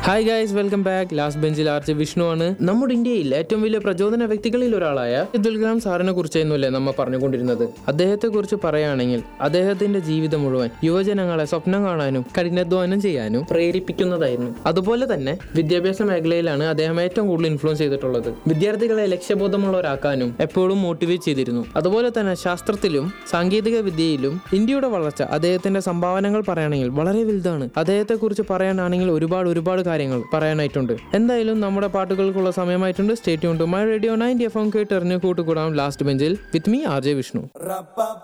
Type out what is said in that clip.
hi guys welcome back last ബെഞ്ചിൽ RJ Vishnu ആണ് നമ്മുടെ ഇന്ത്യയിൽ ഏറ്റവും വലിയ പ്രചോദന വ്യക്തികളിൽ ഒരാളായ അബ്ദുൽ കലാം സാറിനെ കുറിച്ചായിരുന്നല്ലേ നമ്മൾ പറഞ്ഞുകൊണ്ടിരുന്നത് അദ്ദേഹത്തെ കുറിച്ച് പറയുകയാണെങ്കിൽ അദ്ദേഹത്തിന്റെ ജീവിതം മുഴുവൻ യുവജനങ്ങളെ സ്വപ്നം കാണാനും കഠിനാധ്വാനം ചെയ്യാനും പ്രേരിപ്പിക്കുന്നതായിരുന്നു അതുപോലെ തന്നെ വിദ്യാഭ്യാസ മേഖലയിലാണ് അദ്ദേഹം ഏറ്റവും കൂടുതൽ ഇൻഫ്ലുവൻസ് ചെയ്തിട്ടുള്ളത് വിദ്യാർത്ഥികളെ ലക്ഷ്യബോധമുള്ളവരാക്കാനും എപ്പോഴും മോട്ടിവേറ്റ് ചെയ്തിരുന്നു അതുപോലെ തന്നെ ശാസ്ത്രത്തിലും സാങ്കേതിക വിദ്യയിലും ഇന്ത്യയുടെ വളർച്ച അദ്ദേഹത്തിന്റെ സംഭാവനകൾ പറയുകയാണെങ്കിൽ വളരെ വലുതാണ് അദ്ദേഹത്തെ കുറിച്ച് പറയാനാണെങ്കിൽ ഒരുപാട് ഒരുപാട് കാര്യങ്ങൾ പറയാനായിട്ടുണ്ട് എന്തായാലും നമ്മുടെ പാട്ടുകൾക്കുള്ള സമയമായിട്ടുണ്ട് stay tuned to My Radio ninety F M കേട്ടെറിഞ്ഞ് കൂട്ടുകൂടാം ലാസ്റ്റ് ബെഞ്ചിൽ with me R J Vishnu